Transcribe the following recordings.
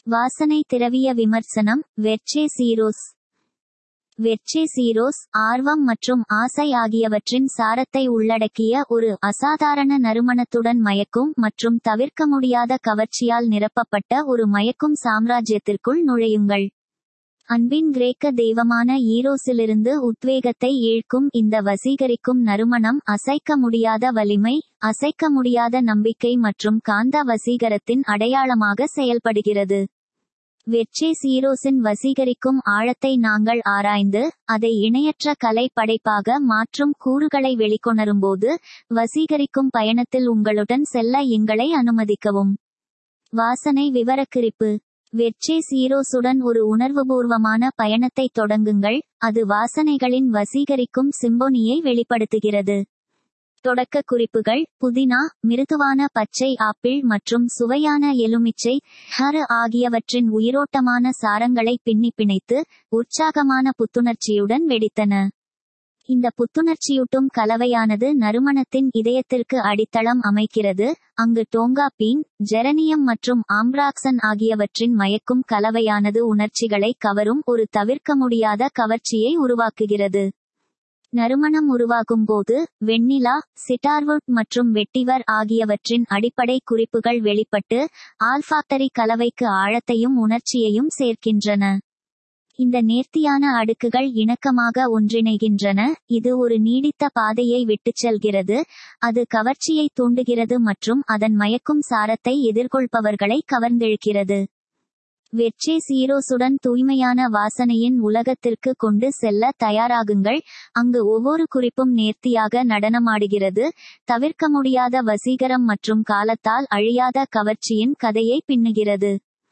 வாசனை திரவிய விமர்சனம் வெர்ச்சே சீரோஸ் வெர்ச்சே சீரோஸ் ஆர்வம் மற்றும் ஆசை ஆகியவற்றின் சாரத்தை உள்ளடக்கிய ஒரு அசாதாரண நறுமணத்துடன் மயக்கும் மற்றும் தவிர்க்க முடியாத கவர்ச்சியால் நிரப்பப்பட்ட ஒரு மயக்கும் சாம்ராஜ்யத்திற்குள் நுழையுங்கள் அன்பின் கிரேக்க தெய்வமான ஈரோஸிலிருந்து உத்வேகத்தை ஈழ்க்கும் இந்த வசீகரிக்கும் நறுமணம் அசைக்க முடியாத வலிமை அசைக்க முடியாத நம்பிக்கை மற்றும் காந்த வசீகரத்தின் அடையாளமாக செயல்படுகிறது வெர்ச்சே சீரோஸின் வசீகரிக்கும் ஆழத்தை நாங்கள் ஆராய்ந்து அதை இணையற்ற கலை படைப்பாக மாற்றும் கூறுகளை வெளிக்கொணரும்போது வசீகரிக்கும் பயணத்தில் உங்களுடன் செல்ல எங்களை அனுமதிக்கவும் வாசனை விவரக்குறிப்பு வெர்ச்சே சீரோஸுடன் ஒரு உணர்வுபூர்வமான பயணத்தை தொடங்குங்கள் அது வாசனைகளின் வசீகரிக்கும் சிம்போனியை வெளிப்படுத்துகிறது தொடக்க குறிப்புகள் புதினா மிருதுவான பச்சை ஆப்பிள் மற்றும் சுவையான எலுமிச்சை ஹரு ஆகியவற்றின் உயிரோட்டமான சாரங்களை பின்னி பிணைத்து உற்சாகமான புத்துணர்ச்சியுடன் வெடித்தன இந்த புத்துணர்ச்சியூட்டும் கலவையானது நறுமணத்தின் இதயத்திற்கு அடித்தளம் அமைக்கிறது அங்கு டோங்கா பீன் ஜெரனியம் மற்றும் ஆம்ப்ராக்சன் ஆகியவற்றின் மயக்கும் கலவையானது உணர்ச்சிகளை கவரும் ஒரு தவிர்க்க முடியாத கவர்ச்சியை உருவாக்குகிறது நறுமணம் உருவாகும் போது வெண்ணிலா சிட்டார்வுட் மற்றும் வெட்டிவர் ஆகியவற்றின் அடிப்படை குறிப்புகள் வெளிப்பட்டு ஆல்ஃபாக்டரி கலவைக்கு ஆழத்தையும் உணர்ச்சியையும் சேர்க்கின்றன இந்த நேர்த்தியான அடுக்குகள் இணக்கமாக ஒன்றிணைகின்றன இது ஒரு நீடித்த பாதையை விட்டுச் செல்கிறது அது கவர்ச்சியை தூண்டுகிறது மற்றும் அதன் மயக்கும் சாரத்தை எதிர்கொள்பவர்களை கவர்ந்திழுக்கிறது வெர்ச்சே சீரோஸுடன் தூய்மையான வாசனையின் உலகத்திற்கு கொண்டு செல்ல தயாராகுங்கள் அங்கு ஒவ்வொரு குறிப்பும் நேர்த்தியாக நடனமாடுகிறது தவிர்க்க முடியாத வசீகரம் மற்றும் காலத்தால் அழியாத கவர்ச்சியின் கதையை பின்னுகிறது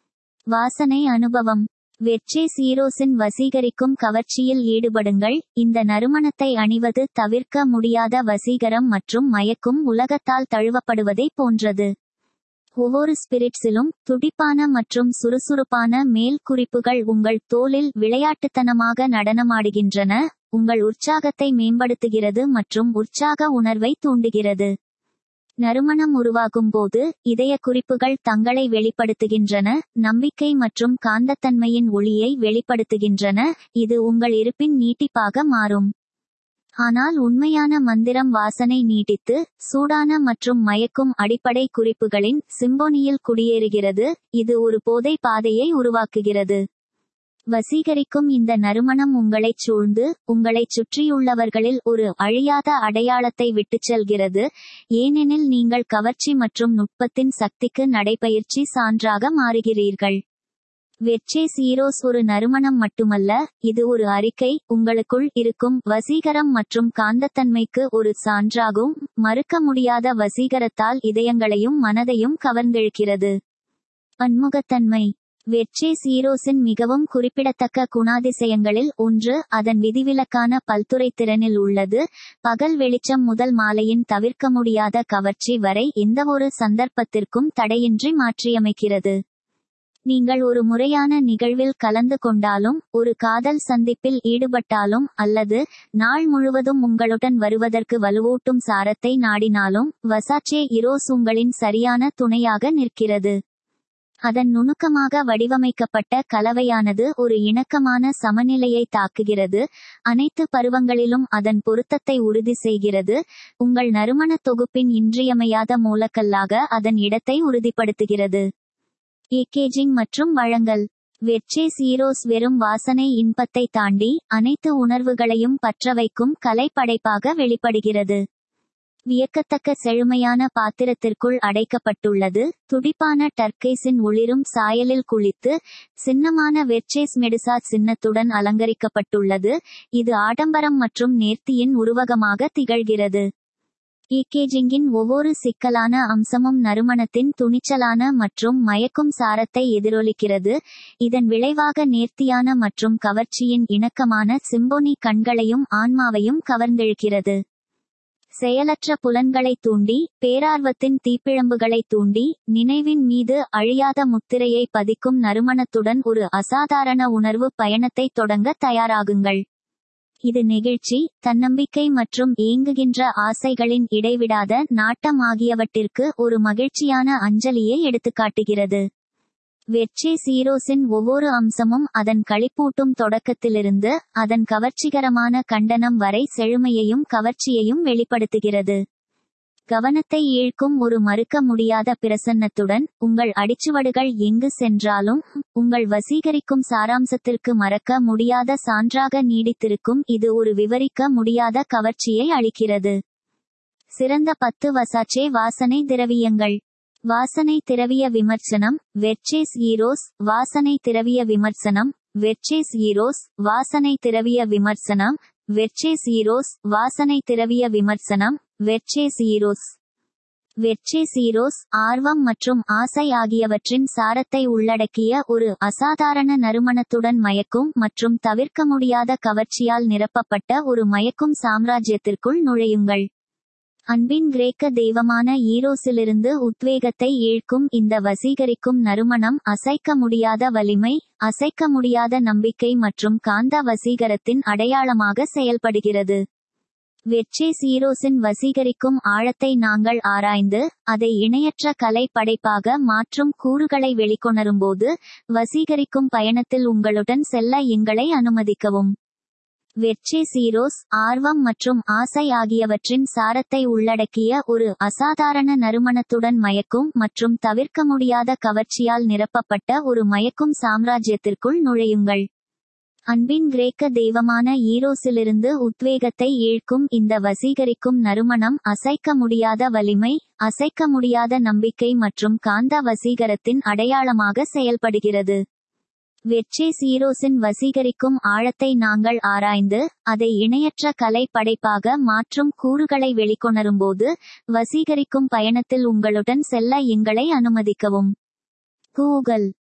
வாசனை அனுபவம் வெர்ச்சே சீரோஸின் வசீகரிக்கும் கவர்ச்சியில் ஈடுபடுங்கள் இந்த நறுமணத்தை அணிவது தவிர்க்க முடியாத வசீகரம் மற்றும் மயக்கும் உலகத்தால் தழுவப்படுவதை போன்றது ஒவ்வொரு ஸ்பிரிட்ஸிலும் துடிப்பான மற்றும் சுறுசுறுப்பான மேல் குறிப்புகள் உங்கள் தோலில் விளையாட்டுத்தனமாக நடனமாடுகின்றன உங்கள் உற்சாகத்தை மேம்படுத்துகிறது மற்றும் உற்சாக உணர்வை தூண்டுகிறது நறுமணம் உருவாகும் போது இதய குறிப்புகள் தங்களை வெளிப்படுத்துகின்றன நம்பிக்கை மற்றும் காந்தத்தன்மையின் ஒளியை வெளிப்படுத்துகின்றன இது உங்கள் இருப்பின் நீட்டிப்பாக மாறும் ஆனால் உண்மையான மந்திரம் வாசனை நீட்டித்து சூடான மற்றும் மயக்கும் அடிப்படை குறிப்புகளின் சிம்போனியில் குடியேறுகிறது இது ஒரு போதை பாதையை உருவாக்குகிறது வசீகரிக்கும் இந்த நறுமணம் உங்களைச் சூழ்ந்து உங்களைச் சுற்றியுள்ளவர்களில் ஒரு அழியாத அடையாளத்தை விட்டுச் செல்கிறது ஏனெனில் நீங்கள் கவர்ச்சி மற்றும் நுட்பத்தின் சக்திக்கு நடைபயிற்சி சான்றாக மாறுகிறீர்கள் வெர்ச்சே சீரோஸ் ஒரு நறுமணம் மட்டுமல்ல இது ஒரு அறிக்கை உங்களுக்குள் இருக்கும் வசீகரம் மற்றும் காந்தத்தன்மைக்கு ஒரு சான்றாகும் மறுக்க முடியாத வசீகரத்தால் இதயங்களையும் மனதையும் கவர்ந்தெழுக்கிறது பன்முகத்தன்மை வெர்ச்சே சீரோஸின் மிகவும் குறிப்பிடத்தக்க குணாதிசயங்களில் ஒன்று அதன் விதிவிலக்கான பல்துறை திறனில் உள்ளது பகல் வெளிச்சம் முதல் மாலையின் தவிர்க்க முடியாத கவர்ச்சி வரை எந்தவொரு சந்தர்ப்பத்திற்கும் தடையின்றி மாற்றியமைக்கிறது நீங்கள் ஒரு முறையான நிகழ்வில் கலந்து கொண்டாலும் ஒரு காதல் சந்திப்பில் ஈடுபட்டாலும் அல்லது நாள் முழுவதும் உங்களுடன் வருவதற்கு வலுவூட்டும் சாரத்தை நாடினாலும் வசாச்சே இரோஸ் உங்களின் சரியான துணையாக நிற்கிறது அதன் நுணுக்கமாக வடிவமைக்கப்பட்ட கலவையானது ஒரு இணக்கமான சமநிலையை தாக்குகிறது அனைத்து பருவங்களிலும் அதன் பொருத்தத்தை உறுதி செய்கிறது உங்கள் நறுமண தொகுப்பின் இன்றியமையாத மூலக்கல்லாக அதன் இடத்தை உறுதிப்படுத்துகிறது பேக்கேஜிங் மற்றும் வழங்கல் வெர்ச்சே சீரோஸ் வெறும் வாசனை இன்பத்தை தாண்டி அனைத்து உணர்வுகளையும் பற்ற வைக்கும் கலைப்படைப்பாக வெளிப்படுகிறது வியக்கத்தக்க செழுமையான பாத்திரத்திற்குள் அடைக்கப்பட்டுள்ளது துடிப்பான டர்க்கைஸின் ஒளிரும் சாயலில் குளித்து சின்னமான வெர்ச்சேஸ் மெடிசா சின்னத்துடன் அலங்கரிக்கப்பட்டுள்ளது இது ஆடம்பரம் மற்றும் நேர்த்தியின் உருவகமாக திகழ்கிறது பேக்கேஜிங்கின் ஒவ்வொரு சிக்கலான அம்சமும் நறுமணத்தின் துணிச்சலான மற்றும் மயக்கும் சாரத்தை எதிரொலிக்கிறது இதன் விளைவாக நேர்த்தியான மற்றும் கவர்ச்சியின் இணக்கமான சிம்போனி கண்களையும் ஆன்மாவையும் கவர்ந்தெழுக்கிறது செயலற்ற புலன்களை தூண்டி பேரார்வத்தின் தீப்பிழம்புகளை தூண்டி நினைவின் மீது அழியாத முத்திரையை பதிக்கும் நறுமணத்துடன் ஒரு அசாதாரண உணர்வு பயணத்தை தொடங்க தயாராகுங்கள் இது நெகிழ்ச்சி தன்னம்பிக்கை மற்றும் ஏங்குகின்ற ஆசைகளின் இடைவிடாத நாட்டம் ஆகியவற்றிற்கு ஒரு மகிழ்ச்சியான அஞ்சலியை எடுத்துக்காட்டுகிறது வெற்றி சீரோஸின் ஒவ்வொரு அம்சமும் அதன் களிப்பூட்டும் தொடக்கத்திலிருந்து அதன் கவர்ச்சிகரமான கண்டனம் வரை செழுமையையும் கவர்ச்சியையும் வெளிப்படுத்துகிறது கவனத்தை ஈழ்க்கும் ஒரு மறுக்க முடியாத பிரசன்னத்துடன் உங்கள் அடிச்சுவடுகள் எங்கு சென்றாலும் உங்கள் வசீகரிக்கும் சாராம்சத்திற்கு மறக்க முடியாத சான்றாக நீடித்திருக்கும் இது ஒரு விவரிக்க முடியாத கவர்ச்சியை அளிக்கிறது சிறந்த பத்து வசாச்சே வாசனை திரவியங்கள் வாசனை திரவிய விமர்சனம் வெர்ச்சேஸ் ஈரோஸ் வாசனை திரவிய விமர்சனம் வெர்ச்சேஸ் ஈரோஸ் வாசனை திரவிய விமர்சனம் வெர்ச்சேஸ் ஈரோஸ் வாசனை திரவிய விமர்சனம் வெர்ச்சேஸ் ஈரோஸ் வெர்ச்சேஸ் ஈரோஸ் ஆர்வம் மற்றும் ஆசை ஆகியவற்றின் சாரத்தை உள்ளடக்கிய ஒரு அசாதாரண நறுமணத்துடன் மயக்கும் மற்றும் தவிர்க்க முடியாத கவர்ச்சியால் நிரப்பப்பட்ட ஒரு மயக்கும் சாம்ராஜ்யத்திற்குள் நுழையுங்கள் அன்பின் கிரேக்க தெய்வமான ஈரோஸிலிருந்து உத்வேகத்தை ஈழ்க்கும் இந்த வசீகரிக்கும் நறுமணம் அசைக்க முடியாத வலிமை அசைக்க முடியாத நம்பிக்கை மற்றும் காந்த வசீகரத்தின் அடையாளமாக செயல்படுகிறது வெற்றி சீரோஸின் வசீகரிக்கும் ஆழத்தை நாங்கள் ஆராய்ந்து அதை இணையற்ற கலை படைப்பாக மாற்றும் கூறுகளை வெளிக்கொணரும்போது வசீகரிக்கும் பயணத்தில் உங்களுடன் செல்ல எங்களை அனுமதிக்கவும் வெற்றி சீரோஸ் ஆர்வம் மற்றும் ஆசை ஆகியவற்றின் சாரத்தை உள்ளடக்கிய ஒரு அசாதாரண நறுமணத்துடன் மயக்கும் மற்றும் தவிர்க்க முடியாத கவர்ச்சியால் நிரப்பப்பட்ட ஒரு மயக்கும் சாம்ராஜ்யத்திற்குள் நுழையுங்கள் அன்பின் கிரேக்க தெய்வமான ஈரோஸிலிருந்து உத்வேகத்தை ஈழ்க்கும் இந்த வசீகரிக்கும் நறுமணம் அசைக்க முடியாத வலிமை அசைக்க முடியாத நம்பிக்கை மற்றும் காந்த வசீகரத்தின் அடையாளமாக செயல்படுகிறது வெற்றி சீரோஸின் வசீகரிக்கும் ஆழத்தை நாங்கள் ஆராய்ந்து அதை இணையற்ற கலை படைப்பாக மாற்றும் கூறுகளை வெளிக்கொணரும்போது வசீகரிக்கும் பயணத்தில் உங்களுடன் செல்ல எங்களை அனுமதிக்கவும் கூகுள்